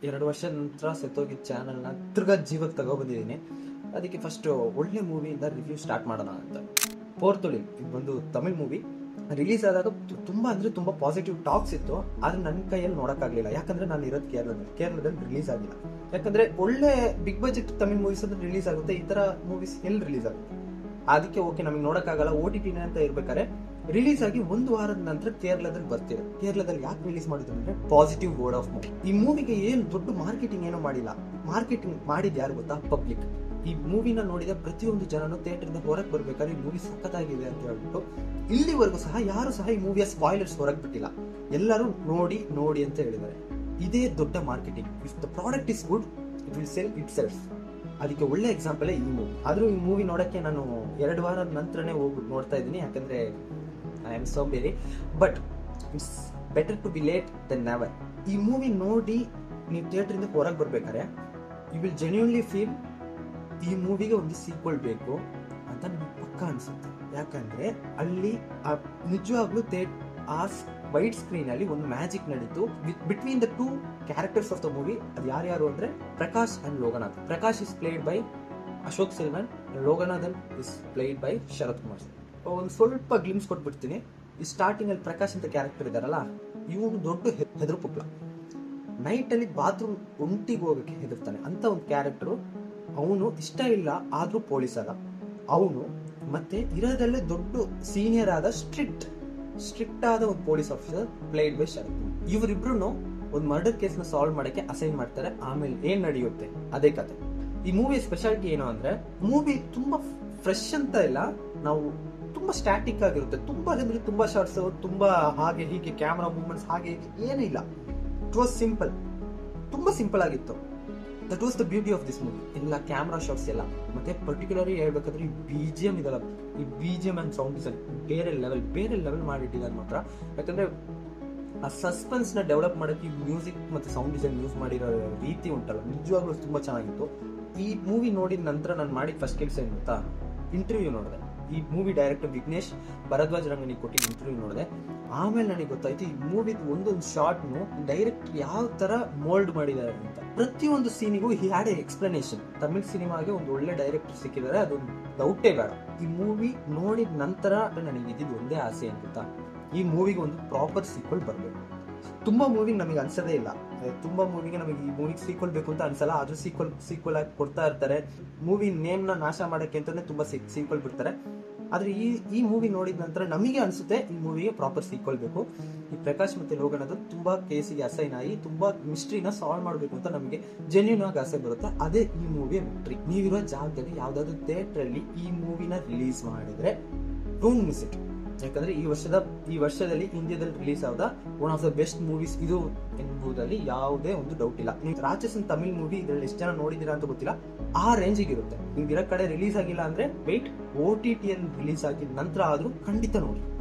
ಎರಡು ವರ್ಷದ ನಂತರ ಸೆತ್ತೋಗಿದ್ದ ಚಾನಲ್ನ ತಿರ್ಗಾ ಜೀವಕ್ಕೆ ತಗೊಬಂದಿದ್ದೀನಿ ಅದಕ್ಕೆ ಫಸ್ಟ್ ಒಳ್ಳೆ ಮೂವಿಯಿಂದ ರಿವ್ಯೂ ಸ್ಟಾರ್ಟ್ ಮಾಡೋಣ ಅಂತ ಪೋರ್ತುಳಿ ಇದು ಬಂದು ತಮಿಳ್ ಮೂವಿ ರಿಲೀಸ್ ಆದಾಗ ತು- ತುಂಬಾ ಅಂದ್ರೆ ತುಂಬಾ ಪಾಸಿಟಿವ್ ಟಾಕ್ಸ್ ಇತ್ತು ಆದ್ರೆ ನನ್ನ ಕೈಯಲ್ಲಿ ನೋಡಕ್ಕಾಗ್ಲಿಲ್ಲ ಯಾಕಂದ್ರೆ ನಾನು ಇರೋದು ಕೇರಳದಲ್ಲಿ ಕೇರಳದಲ್ಲಿ ರಿಲೀಸ್ ಆಗಿಲ್ಲ ಯಾಕಂದ್ರೆ ಒಳ್ಳೆ ಬಿಗ್ ಬಜೆಟ್ ತಮಿಳ್ ಮೂವೀಸ್ ಅಂದ್ರೆ ರಿಲೀಸ್ ಆಗುತ್ತೆ ಈ ತರ ಮೂವೀಸ್ ಎಲ್ಲಿ ರಿಲೀಸ್ ಆಗುತ್ತೆ ಅದಕ್ಕೆ ಓಕೆ ನಮಗೆ ನೋಡಕ್ಕಾಗಲ್ಲ ಓ ಟಿ ಟಿನೇ ಅಂತ ಇರ್ಬೇಕಾದ್ರೆ ರಿಲೀಸ್ ಆಗಿ ಒಂದು ವಾರದ ನಂತರ ಕೇರಳದಲ್ಲಿ ಬರ್ತಿದೆ ಕೇರಳದಲ್ಲಿ ಯಾಕೆ ರಿಲೀಸ್ ಮಾಡಿದ್ರು ಅಂದ್ರೆ ಪಾಸಿಟಿವ್ ವರ್ಡ್ ಆಫ್ ಮೌತ್ ಈ ಮೂವಿಗೆ ಏನು ದೊಡ್ಡ ಮಾರ್ಕೆಟಿಂಗ್ ಏನೋ ಮಾಡಿಲ್ಲ ಮಾರ್ಕೆಟಿಂಗ್ ಮಾಡಿದ್ ಯಾರು ಗೊತ್ತಾ ಪಬ್ಲಿಕ್ ಈ ಮೂವಿನ ನೋಡಿದ ಪ್ರತಿಯೊಂದು ಜನನು ಥಿಯೇಟರ್ನ ಹೊರಗೆ ಬರ್ಬೇಕಾದ್ರೆ ಈ ಮೂವಿ ಸಖತ್ತಾಗಿದೆ ಅಂತ ಹೇಳ್ಬಿಟ್ಟು ಇಲ್ಲಿವರೆಗೂ ಸಹ ಯಾರು ಸಹ ಈ ಮೂವಿಯ ಸ್ಪಾಯ್ಲರ್ಸ್ ಹೊರಗೆ ಬಿಟ್ಟಿಲ್ಲ ಎಲ್ಲರೂ ನೋಡಿ ನೋಡಿ ಅಂತ ಹೇಳಿದ್ದಾರೆ ಇದೇ ದೊಡ್ಡ marketing if the product is good it will sell itself ಅದಕ್ಕೆ ಒಳ್ಳೆ ಎಕ್ಸಾಂಪಲ್ ಈ ಮೂವಿ ಆದ್ರೂ ಈ ಮೂವಿ ನೋಡಕ್ಕೆ ನಾನು ಎರಡು ವಾರದ ನಂತರನೇ ಹೋಗಿ ನೋಡ್ತಾ ಇದ್ದೀನಿ ಯಾಕಂದ್ರೆ I am so very but it's better to be late than never ಈ ಮೂವಿ ನೋಡಿ ನೀವು ಥಿಯೇಟರಿಂದ ಹೊರಗೆ ಬರ್ಬೇಕಾದ್ರೆ ಯು ವಿಲ್ ಜೆನ್ಯೂನ್ಲಿ ಫೀಲ್ ಈ ಮೂವಿಗೆ ಒಂದು ಸೀಕ್ವಲ್ ಬೇಕು ಅಂತ ನನಗೆ ಪಕ್ಕ ಅನ್ಸುತ್ತೆ ಯಾಕಂದ್ರೆ ಅಲ್ಲಿ ಆ ನಿಜವಾಗ್ಲೂ ಥೇಟ್ ಆ ವೈಟ್ ಸ್ಕ್ರೀನ್ ಅಲ್ಲಿ ಒಂದು ಮ್ಯಾಜಿಕ್ ನಡೀತು between the two characters of the movie ಅದು ಯಾರ್ಯಾರು ಅಂದ್ರೆ Prakash and Loganath Prakash is played by Ashok Selvan Loganathan is played by Sarath Kumar ಒಂದು ಸ್ವಲ್ಪ ಗ್ಲಿಮ್ಸ್ ಕೊಟ್ಬಿಡ್ತೀನಿ ಈ ಸ್ಟಾರ್ಟಿಂಗ್ ಅಲ್ಲಿ ಪ್ರಕಾಶ್ ಅಂತ ಕ್ಯಾರೆಕ್ಟರ್ ಇದಾರಲ್ಲ ಇವನು ದೊಡ್ಡ ಹೆದರು ಪುಕ್ಲ ನೈಟ್ ಅಲ್ಲಿ ಬಾತ್ರೂಮ್ ಒಂಟಿಗೆ ಹೋಗಕ್ಕೆ ಹೆದರ್ತಾನೆ ಅಂತ ಒಂದು ಕ್ಯಾರೆಕ್ಟರ್ ಅವನು ಇಷ್ಟ ಇಲ್ಲ ಆದ್ರೂ ಪೊಲೀಸ್ ಅಲ್ಲ ಅವನು ಮತ್ತೆ ಇರೋದಲ್ಲೇ ದೊಡ್ಡ ಸೀನಿಯರ್ ಆದ ಸ್ಟ್ರಿಕ್ಟ್ ಸ್ಟ್ರಿಕ್ಟ್ ಆದ ಒಂದು police officer played by Sarath ಇವರಿಬ್ರು ಒಂದು ಮರ್ಡರ್ ಕೇಸ್ ನ ಸಾಲ್ವ್ ಮಾಡಕ್ಕೆ ಅಸೈನ್ ಮಾಡ್ತಾರೆ ಆಮೇಲೆ ಏನ್ ನಡೆಯುತ್ತೆ ಅದೇ ಕತೆ ಈ ಮೂವಿ ಸ್ಪೆಷಾಲಿಟಿ ಏನು ಅಂದ್ರೆ ಮೂವಿ ತುಂಬಾ ಫ್ರೆಶ್ ಅಂತ ಇಲ್ಲ ನಾವು ತುಂಬಾ ಸ್ಟ್ಯಾಟಿಕ್ ಆಗಿರುತ್ತೆ ತುಂಬಾ ಅಂದ್ರೆ ತುಂಬಾ ಶಾರ್ಟ್ಸ್ ತುಂಬಾ ಹಾಗೆ ಹೀಗೆ ಕ್ಯಾಮ್ರಾ ಮೂವ್ಮೆಂಟ್ಸ್ ಹಾಗೆ ಹೀಗೆ ಏನೂ ಇಲ್ಲ ಇಟ್ ವಾಸ್ ಸಿಂಪಲ್ ತುಂಬಾ ಸಿಂಪಲ್ ಆಗಿತ್ತು that was the beauty of this movie ಎಲ್ಲ ಕ್ಯಾಮ್ರಾ ಶಾಟ್ಸ್ ಎಲ್ಲ ಮತ್ತೆ ಪರ್ಟಿಕ್ಯುಲರ್ಲಿ ಹೇಳ್ಬೇಕಾದ್ರೆ ಈ ಬಿ ಜಿ ಎಮ್ ಇದಲ್ಲ ಈ B G M and sound design ಬೇರೆ ಲೆವೆಲ್ ಬೇರೆ ಲೆವೆಲ್ ಮಾಡಿಟ್ಟಿದ್ದಾರೆ ಮಾತ್ರ ಯಾಕಂದ್ರೆ ಆ ಸಸ್ಪೆನ್ಸ್ ನ ಡೆವಲಪ್ ಮಾಡಕ್ಕೆ ಈ ಮ್ಯೂಸಿಕ್ ಮತ್ತೆ ಸೌಂಡ್ ಡಿಸೈನ್ ಯೂಸ್ ಮಾಡಿರೋ ರೀತಿ ಉಂಟಲ್ಲ ನಿಜವಾಗ್ಲೂ ತುಂಬಾ ಚೆನ್ನಾಗಿತ್ತು ಈ ಮೂವಿ ನೋಡಿದ ನಂತರ ನಾನು ಮಾಡಿದ ಫಸ್ಟ್ ಕೆಲಸ ಏನು ಗೊತ್ತಾ ಇಂಟರ್ವ್ಯೂ ನೋಡಿದೆ ಈ ಮೂವಿ ಡೈರೆಕ್ಟರ್ ವಿಘ್ನೇಶ್ ಭರದ್ವಾಜ್ ರಂಗನಿ ಕೊಟ್ಟಿದ್ದ ಇಂಟರ್ವ್ಯೂ ನೋಡಿದೆ ಆಮೇಲೆ ನನಗೆ ಗೊತ್ತಾಯ್ತು ಈ ಮೂವಿದ್ ಒಂದೊಂದು ಶಾರ್ಟ್ನು ಡೈರೆಕ್ಟ್ ಯಾವ ತರ ಮೋಲ್ಡ್ ಮಾಡಿದ್ದಾರೆ ಅಂತ ಪ್ರತಿಯೊಂದು ಸೀನಿಗೂ he had a explanation Tamil ಸಿನಿಮಾಗೆ ಒಂದು ಒಳ್ಳೆ ಡೈರೆಕ್ಟರ್ ಸಿಕ್ಕಿದ್ದಾರೆ ಅದೊಂದು ಡೌಟೇ ಬೇಡ ಈ ಮೂವಿ ನೋಡಿದ ನಂತರ ನನಗೆ ಇದ್ದಿದ್ದು ಒಂದೇ ಆಸೆ ಏನು ಗೊತ್ತಾ ಈ ಮೂವಿಗೆ ಒಂದು ಪ್ರಾಪರ್ ಸೀಕ್ವಲ್ ಬರಬೇಕು ತುಂಬಾ ಮೂವಿ ನಮಗೆ ಅನ್ಸದೇ ಇಲ್ಲ ಅಹ್, ತುಂಬಾ ಮೂವಿಗೆ ನಮಗೆ ಈ ಮೂವಿಗೆ ಸೀಕ್ವಲ್ ಬೇಕು ಅಂತ ಅನ್ಸಲ್ಲ ಆದ್ರೂ ಸೀಕ್ವಲ್ ಸೀಕ್ವಲ್ ಆಗಿ ಕೊಡ್ತಾ ಇರ್ತಾರೆ ಮೂವಿ ನೇಮ್ ನ ನಾಶ ಮಾಡಕ್ಕೆ ಅಂತಾನೆ ತುಂಬಾ ಸೀಕ್ವಲ್ ಬಿಡ್ತಾರೆ ಆದ್ರೆ ಈ ಈ ಮೂವಿ ನೋಡಿದ ನಂತರ ನಮಗೆ ಅನ್ಸುತ್ತೆ ಈ ಮೂವಿಗೆ ಪ್ರಾಪರ್ ಸೀಕ್ವಲ್ ಬೇಕು ಈ ಪ್ರಕಾಶ್ ಮತ್ತೆ ಲೋಗನದು ತುಂಬಾ ಕೇಸಿಗೆ ಅಸೈನ್ ಆಗಿ ತುಂಬಾ ಮಿಸ್ಟ್ರಿನ ಸಾಲ್ವ್ ಮಾಡಬೇಕು ಅಂತ ನಮಗೆ ಜೆನ್ಯೂನ್ ಆಗಿ ಆಸೆ ಬರುತ್ತೆ ಅದೇ ಈ ಮೂವಿಯ ವಿಕ್ಟ್ರಿ ನೀವಿರೋ ಜಾಗದಲ್ಲಿ ಯಾವ್ದಾದ್ರು ಥಿಯೇಟರ್ ಅಲ್ಲಿ ಈ ಮೂವಿನ ರಿಲೀಸ್ ಮಾಡಿದ್ರೆ ಡೋಂಟ್ ಮಿಸ್ ಇಟ್ ಯಾಕಂದ್ರೆ ಈ ವರ್ಷದ ಈ ವರ್ಷದಲ್ಲಿ ಇಂಡಿಯಾದಲ್ಲಿ ರಿಲೀಸ್ ಆದ one of the best movies ಇದು ಎಂಬುದರಲ್ಲಿ ಯಾವುದೇ ಒಂದು ಡೌಟ್ ಇಲ್ಲ ನೀವು ರಾಕ್ಷಸನ್ ತಮಿಳ್ ಮೂವಿ ಇದ್ರಲ್ಲಿ ಎಷ್ಟು ಜನ ನೋಡಿದೀರಾ ಅಂತ ಗೊತ್ತಿಲ್ಲ ಆ ರೇಂಜಿಗೆ ಇರುತ್ತೆ ನಿಮ್ಗೆ ಇರೋ ಕಡೆ ರಿಲೀಸ್ ಆಗಿಲ್ಲ ಅಂದ್ರೆ wait O T T release ಆಗಿದ ನಂತರ ಆದ್ರೂ ಖಂಡಿತ ನೋಡಿ